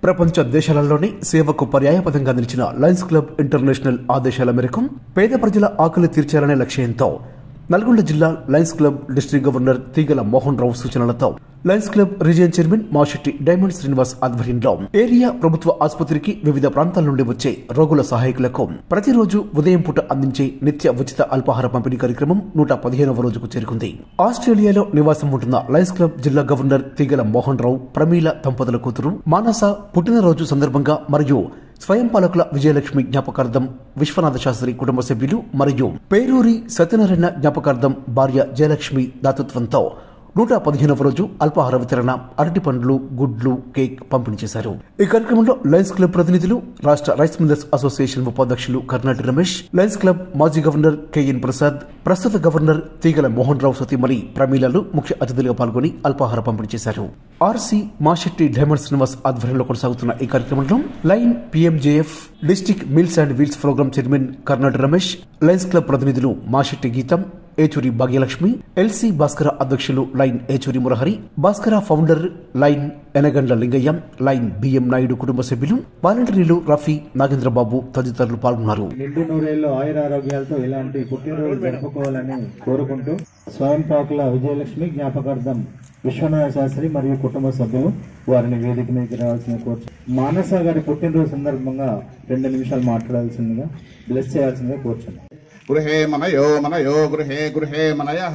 ప్రపంచ దేశాలలోనే సేవకు పర్యాయపదంగా నిలిచిన లయన్స్ క్లబ్ ఇంటర్నేషనల్ ఆదేశాల మేరకు పేద ప్రజల ఆకలి తీర్చాలనే లక్ష్యంతో నల్గొండ జిల్లా లయన్స్ క్లబ్ డిస్ట్రిక్ట్ గవర్నర్ తీగల మోహన్ రావు సూచనలతో Lions Club region chairman Mashetti diamond Srinivas ఆధ్వర్యంలో ఏరియా ప్రభుత్వ ఆసుపత్రికి వివిధ ప్రాంతాల నుండి వచ్చే రోగుల సహాయకులకు ప్రతిరోజు ఉదయం పూట అందించే నిత్య ఉచిత అల్పాహార పంపిణీ కార్యక్రమం నూట పదిహేనవ రోజుకు చేరుకుంది ఆస్ట్రేలియాలో నివాసం ఉంటున్న లయన్స్ క్లబ్ జిల్లా గవర్నర్ తీగల మోహన్ రావు ప్రమీల దంపతుల కూతురు మానస పుట్టినరోజు సందర్భంగా మరియు స్వయం పాలకుల విజయలక్ష్మి జ్ఞాపకార్థం విశ్వనాథ శాస్త్రి కుటుంబ సభ్యులు మరియు పేరూరి సత్యనారాయణ జ్ఞాపకార్థం భార్య జయలక్ష్మి దాతృత్వంతో నూట పదిహేనవ రోజు అల్పాహార వితరణ అరటి పండ్లు గుడ్లు కేక్ పంపిణీ చేశారు ఈ కార్యక్రమంలో లయన్స్ క్లబ్ ప్రతినిధులు రాష్ట్ర రైస్ మిల్లర్స్ అసోసియేషన్ ఉపాధ్యక్షులు కర్ణాటి రమేష్ లయన్స్ క్లబ్ మాజీ గవర్నర్ కెఎన్ ప్రసాద్ ప్రస్తుత గవర్నర్ తీగల మోహన్ రావు సతీమణి ప్రమీలలు ముఖ్య అతిథులుగా పాల్గొని అల్పాహార పంపిణీ చేశారు ఆర్సీ మాషెట్టి డైమండ్ శ్రీనివాస్ ఆధ్వర్యంలో కొనసాగుతున్న ఈ కార్యక్రమంలో Lion PMJF district meals and wheels programme chairman Karnati Ramesh Lions Club ప్రతినిధులు మాషెట్టి గీతం ఏచూరి భాగ్యలక్ష్మి ఎల్సీ భాస్కర అధ్యక్షులు Lion Yechuri Murahari Bhaskara founder Lion Enagandla Lingaiah Lion BM Naidu కుటుంబ సభ్యులు వాలంటీర్లు రఫీ నాగేంద్రబాబు తదితరులు పాల్గొన్నారు నిండు నూరేళ్ళు ఆయురారోగ్యాలతో ఇలాంటి పుట్టినరోజు జరుపుకోవాలని కోరుకుంటూ స్వయం పాకుల విజయలక్ష్మి జ్ఞాపకార్థం విశ్వనాథ శాస్త్రి మరియు కుటుంబ సభ్యులు వారిని వేదిక మీదకి రావాల్సిన కోర్చు మానస గారి పుట్టినరోజు సందర్భంగా రెండు నిమిషాలు మాట్లాడాల్సిందిగా బ్లెస్ చేయాల్సిందిగా కోరుచున్నాను గృహే మనయో మనయో గృహే గృహే మనయః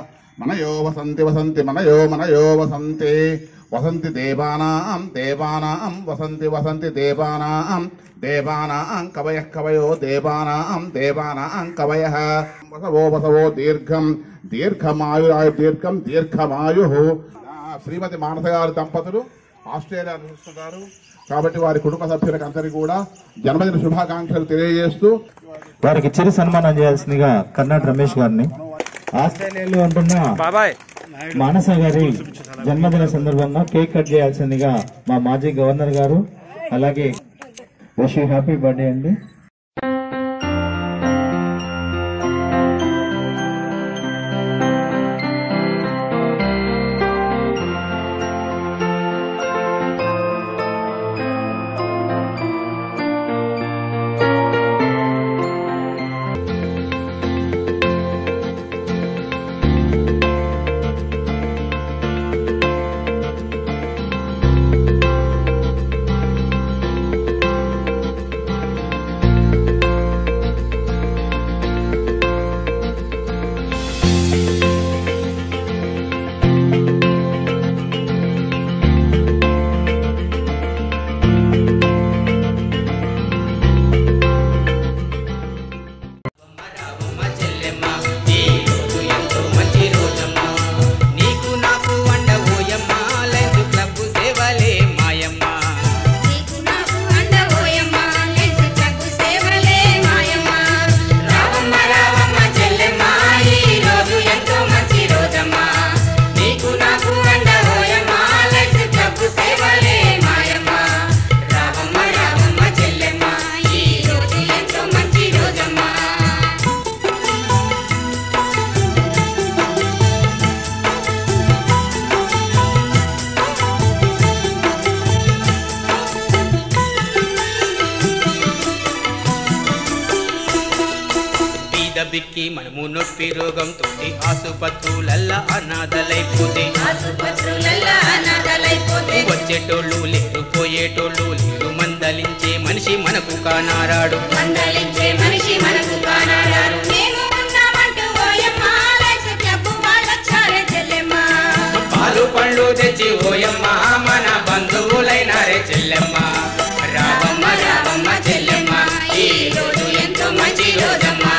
మనయో వసంతి వసంతి మనయో మనయో వసంతి వసంతి దేవానాం దేవానాం వసంతి వసంతి దేవానాం దేవానాం కవయః కవయో దేవానాం దేవానాం కవయః వసవో వసవో దీర్ఘం దీర్ఘమాయు దీర్ఘం దీర్ఘమాయు శ్రీమతి మానస గారి దంపతులు ఆస్ట్రేలియా నివసిస్తున్నారు కాబట్టి వారి కుటుంబ సభ్యులకు అందరికీ కూడా జన్మదిన శుభాకాంక్షలు తెలియజేస్తూ వారికి చిరు సన్మానం చేయాల్సిందిగా కర్ణాట రమేష్ గారిని ఆస్ట్రేలియాలో ఉంటున్న మానస గారి జన్మదిన సందర్భంగా కేక్ కట్ చేయాల్సిందిగా మా మాజీ గవర్నర్ గారు అలాగే విష్ హ్యాపీ బర్త్డే అండి రావమ్మ చెల్లెమ్మ ఈ రోజు ఎంతో మంచి రోజమ్మ నీకు నాకు అండ ఓయమ్మ లైఫ్ క్లబ్ సేవలే మాయమ్మ నీకు నాకు అండ ఓయమ్మ లెన్స్ క్లబ్ సేవలే మాయమ్మ రావమ్మ రావమ్మ చెల్లెమ్మ ఈ రోజు ఎంతో మంచి రోజమ్మ నీకు నాకు అండ ఓయమ్మ లైఫ్ క్లబ్ సేవలే మాయమ్మ రావమ్మ రావమ్మ చెల్లెమ్మ ఈ రోజు ఎంతో మంచి రోజమ్మ బీద బిక్కి మనము నొప్పి రోగంతో ఆసుపత్రులల్లా అనాథలైపోతే ఆసుపత్రులల్లా అనాథలైపోతే వచ్చేటోళ్ళు లేరు పోయేటోళ్ళు లేరు మందలించే మనిషి మనకు కానారాడు మందలించే మనిషి మనకు కానాడారు మేము ఉన్నామంటూ ఓయమ్మ లెన్స్ క్లబ్ వాళ్ళొచ్చారే చెల్లెమ్మ పాలు పండ్లు తెచ్చి ఓయమ్మ మన బంధువులైనారే చెల్లెమ్మ రావమ్మ రావమ్మ చెల్లెమ్మ ఈ రోజు ఎంతో మంచి రోజమ్మా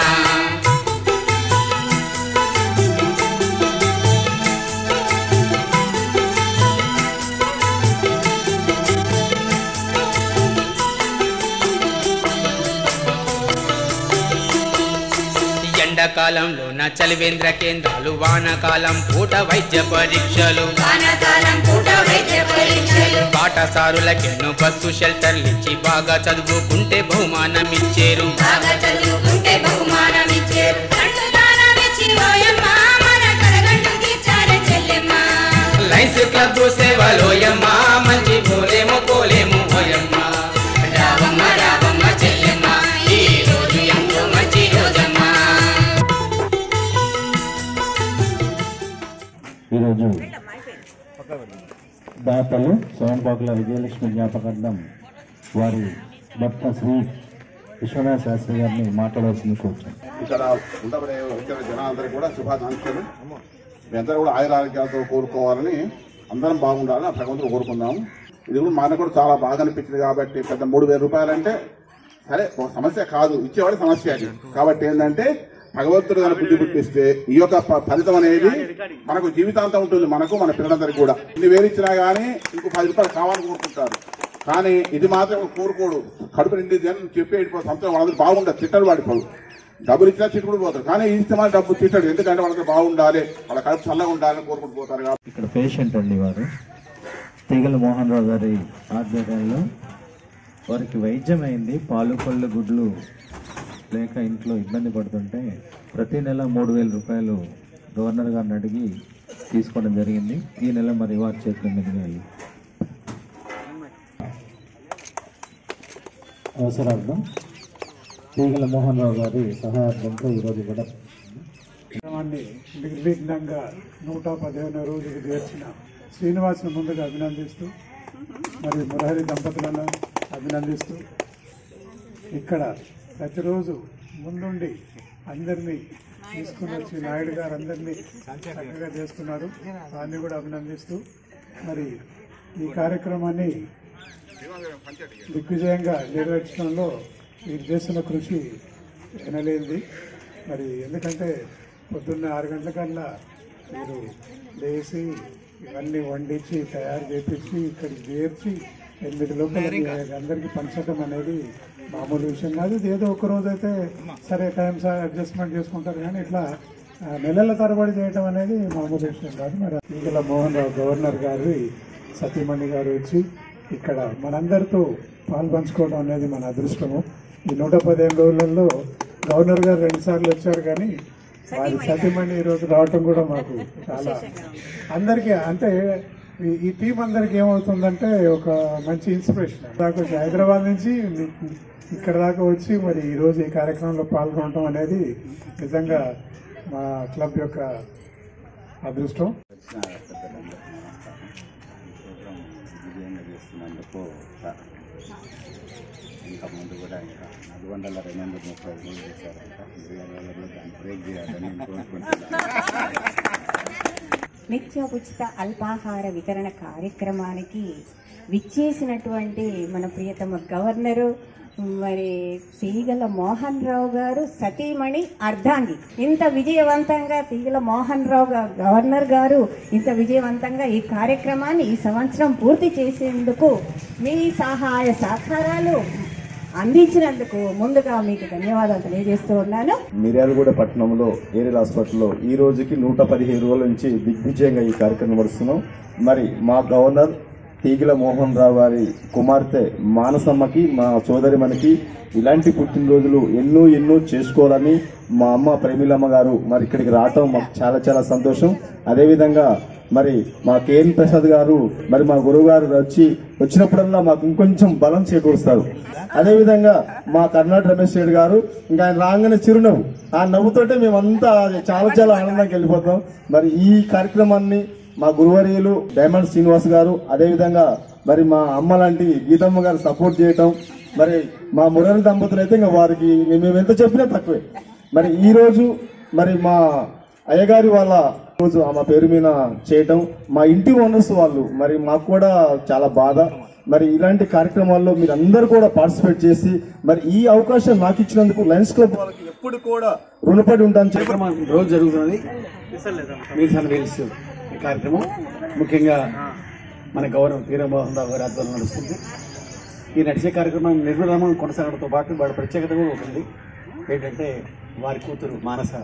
ఎండాకాలంలో నా చలివేంద్ర కేంద్రాలు వానాకాలం పూట వైద్య పరీక్షలు వానాకాలం పూట వైద్య పరీక్షలు పాఠశారులకెన్నో బస్సు షెల్టర్లు ఇచ్చి బాగా చదువుకుంటే బహుమానం ఇచ్చేరు బాగా చదువుకుంటే బహుమానం ఇచ్చారు కళ్ళు దానం ఇచ్చి ఓయమ్మ మన కలగంటు తీర్చారే చెల్లెమ్మ లైన్స్ క్లబ్ సేవలోయమ్మ మంచి పోలేము పోలేము ఓయమ్మ దాతలు సోమపాకుల విజయలక్ష్మి జ్ఞాపకార్థం వారి భర్త శ్రీ విశ్వనాథ శాస్త్రి గారిని మాట్లాడవలసింది కూర్చొని ఇక్కడ ఉండబడే వచ్చిన జనాలందరికీ కూడా శుభాకాంక్షలు మీ అందరూ కూడా ఆయుర ఆరోగ్యాలతో కోరుకోవాలని అందరం బాగుండాలని ఆ భగవంతుడు కోరుకుందాం ఇది కూడా మనకు కూడా చాలా బాగా అనిపించింది కాబట్టి పెద్ద మూడు వేల రూపాయలంటే సరే ఒక సమస్య కాదు ఇచ్చేవాడి సమస్య అది కాబట్టి ఏంటంటే భగవంతుడు కనుక బుద్ధి పుట్టిస్తే ఈ యొక్క ఫ- ఫలితం అనేది మనకు జీవితాంతం ఉంటుంది మనకు మన పిల్లలందరికీ కూడా ఇన్ని వేలు ఇచ్చినా గానీ ఇంకో పది రూపాయలు కావాలని కోరుకుంటారు కానీ ఇది మాత్రం కోరుకోడు కడుపు నిండి అని చెప్పి వెళ్ళిపోతుంది సంవత్సరం వాళ్ళందరూ బాగుండదు తిట్టలు వాడిపోదు డబ్బులు ఇచ్చినా చిట్టుకుడు పోతారు కానీ ఈ ఇస్తే మాత్రం డబ్బు తిట్టాడు ఎందుకంటే వాళ్ళకి బాగుండాలి వాళ్ళ కడుపు చల్లగా ఉండాలని కోరుకుంటూ పోతారు కాబట్టి ఇక్కడ పేషెంట్ అండి వారు తీగల మోహన్ రావు గారి ఆధ్వర్యంలో వారికి వైద్యం అయింది పాలు పళ్ళు గుడ్లు లేక ఇంట్లో ఇబ్బంది పడుతుంటే ప్రతి నెల మూడు వేల రూపాయలు గవర్నర్ గారిని అడిగి తీసుకోవడం జరిగింది ఈ నెల మరి వారి చేతుల మీదుగా అయ్యి అవసరార్థం తీగల మోహన్ రావు గారి సహాయార్థంతో ఈరోజు కూడా కార్యక్రమాన్ని నిర్విఘ్నంగా నూట పదిహేను రోజులు చేర్చిన శ్రీనివాసును ముందుగా అభినందిస్తూ మరియు మురహరి దంపతులను అభినందిస్తూ ఇక్కడ ప్రతిరోజు ముందుండి అందరినీ తీసుకుని వచ్చి నాయుడు గారు అందరినీ చక్కగా చేసుకున్నారు వారిని కూడా అభినందిస్తూ మరి ఈ కార్యక్రమాన్ని దిగ్విజయంగా నిర్వహించడంలో మీరు చేస్తున్న కృషి వినలేనిది మరి ఎందుకంటే పొద్దున్న ఆరు గంటల కల్లా మీరు లేచి ఇవన్నీ వండించి తయారు చేపించి ఇక్కడికి చేర్చి ఎనిమిది లోపల మీ అందరికీ పంచడం అనేది మామూలు విషయం కాదు ఇది ఏదో ఒక రోజు అయితే సరే టైం అడ్జస్ట్మెంట్ చేసుకుంటారు కానీ ఇట్లా ఆ, నెలల తరబడి చేయడం అనేది మామూలు విషయం కాదు మరి ఈగల మోహన్ రావు గవర్నర్ గారి సతీమణి గారు వచ్చి ఇక్కడ మనందరితో పాల్పంచుకోవడం అనేది మన అదృష్టము ఈ నూట పదిహేను రోజులలో గవర్నర్ గారు రెండు సార్లు వచ్చారు కానీ వారి సతీమణి ఈ రోజు రావటం కూడా మాకు చాలా అందరికీ అంటే ఈ- ఈ టీం అందరికి ఏమవుతుందంటే ఒక మంచి ఇన్స్పిరేషన్ దాకా వచ్చి హైదరాబాద్ నుంచి ఇక్కడ దాకా వచ్చి మరి ఈ రోజు ఈ కార్యక్రమంలో పాల్గొనడం అనేది నిజంగా మా క్లబ్ యొక్క అదృష్టం విజయంగా చేస్తున్నందుకు ఇంకా ముందు కూడా ఇంకా నల్గొండల రెండు వందల ముప్పై ఐదు రోజులు చేశారంట విజయవాడలో దాన్ని బ్రేక్ చేయాలని నేను కోరుకుంటున్నాను నిత్య ఉచిత అల్పాహార వితరణ కార్యక్రమానికి విచ్చేసినటువంటి మన ప్రియతమ గవర్నరు మరి తీగల మోహన్ రావు గారు సతీమణి అర్ధాంగి ఇంత విజయవంతంగా తీగల మోహన్ రావు గా- గవర్నర్ గారు ఇంత విజయవంతంగా ఈ కార్యక్రమాన్ని ఈ సంవత్సరం పూర్తి చేసేందుకు మీ సహాయ సహకారాలు అందించినందుకు ముందుగా మీకు ధన్యవాదాలు తెలియజేస్తూ ఉన్నాను మిర్యాలగూడ పట్టణంలో ఏరియల్ హాస్పిటల్లో ఈ రోజుకి నూట పదిహేను రోజుల నుంచి దిగ్విజయంగా ఈ కార్యక్రమం నడుస్తున్నాం మరి మా గవర్నర్ తీగిల మోహన్ రావు గారి కుమార్తె మానసమ్మకి మా సోదరి మనకి ఇలాంటి పుట్టినరోజులు ఎన్నో ఎన్నో చేసుకోవాలని మా అమ్మ ప్రేమిలమ్మ గారు మరి ఇక్కడికి రావటం మాకు చాలా చాలా సంతోషం అదేవిధంగా మరి మా కేఎన్ ప్రసాద్ గారు మరి మా గురువు గారు వచ్చి వచ్చినప్పుడల్లా మాకు ఇంకొంచెం బలం చేకూరుస్తారు అదేవిధంగా మా కర్ణాటక రమేష్ రెడ్డి గారు ఇంకా ఆయన రాగానే చిరునవ్వు ఆ నవ్వుతోటే మేమంతా చాలా చాలా ఆనందంగా వెళ్ళిపోతాం మరి ఈ కార్యక్రమాన్ని మా గురువర్యులు డైమండ్ శ్రీనివాస్ గారు అదేవిధంగా మరి మా అమ్మ లాంటి గీతమ్మ గారు సపోర్ట్ చేయటం మరి మా మురళి దంపతులు అయితే ఇంకా వారికి మేము ఎంత చెప్పినా తక్కువే మరి ఈ రోజు మరి మా అయ్యగారి వాళ్ళ రోజు ఆమె పేరు మీద చేయటం మా ఇంటి ఓనర్స్ వాళ్ళు మరి మాకు కూడా చాలా బాధ మరి ఇలాంటి కార్యక్రమాల్లో మీరు అందరూ కూడా పార్టిసిపేట్ చేసి మరి ఈ అవకాశం నాకు ఇచ్చినందుకు లయన్స్ క్లబ్ వాళ్ళకి ఎప్పుడు కూడా రుణపడి ఉంటాను చెప్పి కార్యక్రమం రోజు జరుగుతున్నది మీర్స్ అండ్ వీల్స్ ఈ కార్యక్రమం ముఖ్యంగా మన గౌరవం వీరమోహన్ రావు గారి ఆధ్వర్యంలో నడుస్తుంది ఈ నడిచే కార్యక్రమం నిర్విరామం కొనసాగడంతో పాటు వాడి ప్రత్యేకత కూడా ఉంటుంది ఏంటంటే వారి కూతురు మానస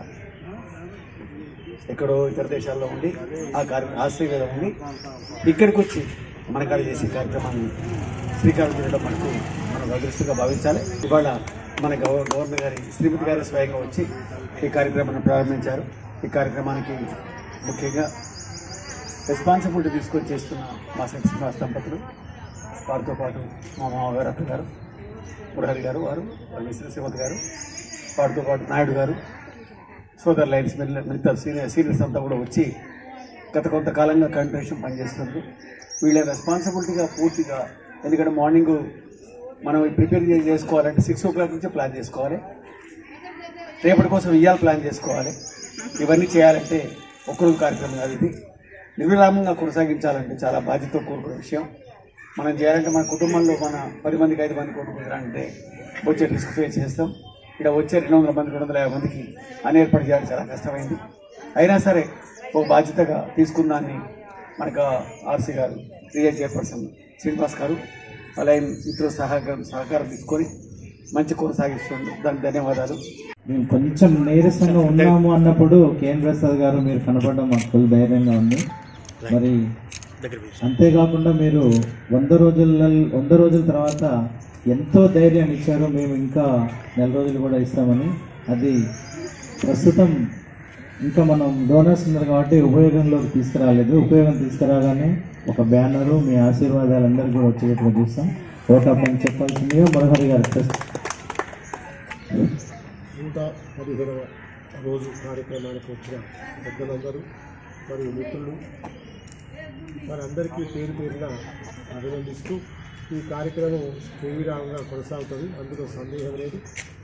ఎక్కడో ఇతర దేశాల్లో ఉండి ఆ కార్య ఆస్ట్రేలియాలో ఉండి ఇక్కడికి వచ్చి మన కాడ చేసే కార్యక్రమాన్ని శ్రీకారం చేయడం మనకు మనం అదృష్టంగా భావించాలి ఇవాళ మన గవ- గవర్నర్ గారి శ్రీమతి గారు స్వయంగా వచ్చి ఈ కార్యక్రమాన్ని ప్రారంభించారు ఈ కార్యక్రమానికి ముఖ్యంగా రెస్పాన్సిబిలిటీ తీసుకొని చేస్తున్న మా సత్ శ్రీనివాస్ దంపతులు వారితో పాటు మా మామగారు అక్క గారు మురహరి గారు వారు విశ్వ శ్రీమతి గారు వారితో పాటు నాయుడు గారు సోదర్ లైన్స్ మిగతా సీనియర్ సీనియర్స్ అంతా కూడా వచ్చి గత కొంతకాలంగా కంటిన్యూషన్ పనిచేస్తున్నారు వీళ్ళ రెస్పాన్సిబిలిటీగా పూర్తిగా ఎందుకంటే మార్నింగ్ మనం ప్రిపేర్ చేసుకోవాలంటే సిక్స్ ఓ క్లాక్ నుంచే ప్లాన్ చేసుకోవాలి రేపటి కోసం ఇయ్యాల ప్లాన్ చేసుకోవాలి ఇవన్నీ చేయాలంటే ఒక్కరోజు కార్యక్రమం కాదు ఇది నిర్విరామంగా కొనసాగించాలంటే చాలా బాధ్యత కూడుకున్న విషయం మనం చేయాలంటే మన కుటుంబంలో మన పది మందికి ఐదు మంది కొట్టుకుంటారంటే వచ్చే రిస్క్ ఫేస్ చేస్తాం ఇక్కడ వచ్చే రెండు వందల మంది రెండు వందల యాభై మందికి అని ఏర్పాటు చేయడం చాలా కష్టమైంది అయినా సరే ఒక బాధ్యతగా తీసుకున్నాన్ని మనకు ఆర్సీ గారు రియల్ చైర్పర్సన్ శ్రీనివాస్ గారు అలాగే మిత్రుల సహకారం సహకారం తీసుకొని మంచి కొనసాగిస్తుంది దానికి ధన్యవాదాలు మేము కొంచెం నీరసంగా ఉన్నాము అన్నప్పుడు కేఎన్ ప్రసాద్ గారు మీరు కనపడడం మాకు ఫుల్ ధైర్యంగా ఉంది మరి అంతేకాకుండా మీరు వంద రోజుల వంద రోజుల తర్వాత ఎంతో ధైర్యాన్ని ఇచ్చారు మేము ఇంకా నెల రోజులు కూడా ఇస్తామని అది ప్రస్తుతం ఇంకా మనం డోనర్స్ ఉన్నారు కాబట్టి ఉపయోగంలోకి తీసుకురాలేదు ఉపయోగం తీసుకురాగానే ఒక బ్యానరు మీ ఆశీర్వాదాలు అందరికీ కూడా వచ్చేటట్లు చూస్తాం ఓటప్పని చెప్పాల్సిందిగా మనోహరి గారు రిక్వెస్ట్ నూట పదిహేనవ రోజు కార్యక్రమానికి వచ్చిన పెద్దలందరూ మరియు మిత్రులు వారందరికీ పేరు పేరున అభినందిస్తూ ఈ కార్యక్రమం నిర్విరామంగా కొనసాగుతుంది అందులో సందేహం లేదు